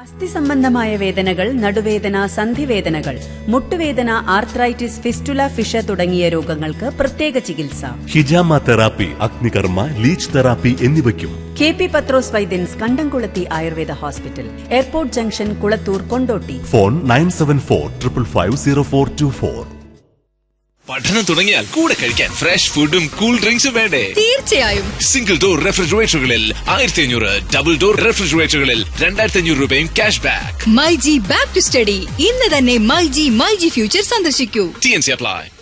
അസ്ഥി സംബന്ധമായ വേദനകൾ നടുവേദന സന്ധിവേദനകൾ മുട്ടുവേദന ആർത്രൈറ്റിസ് ഫിസ്റ്റുല ഫിഷ തുടങ്ങിയ രോഗങ്ങൾക്ക് പ്രത്യേക ചികിത്സ ഹിജാമ തെറാപ്പി അഗ്നികർമ്മ ലീച്ച് തെറാപ്പി എന്നിവയ്ക്കും കെ പി പത്രോസ് വൈദ്യൻസ് Kandamkulathy Ayurveda hospital airport junction Kulathur Kondotty phone nine seven four triple five zero four two four പഠനം തുടങ്ങിയാൽ കൂടെ കഴിക്കാൻ ഫ്രഷ് ഫുഡും കൂൾ ഡ്രിങ്ക്സും വേണ്ടേ തീർച്ചയായും സിംഗിൾ ഡോർ റെഫ്രിജറേറ്ററുകളിൽ ആയിരത്തി അഞ്ഞൂറ് ഡബിൾ ഡോർ റെഫ്രിജറേറ്ററുകളിൽ രണ്ടായിരത്തി അഞ്ഞൂറ് രൂപയും cash back my G back to study ഇന്ന് തന്നെ my G my G future സന്ദർശിക്കൂ ടി എൻ സി അപ്ലൈ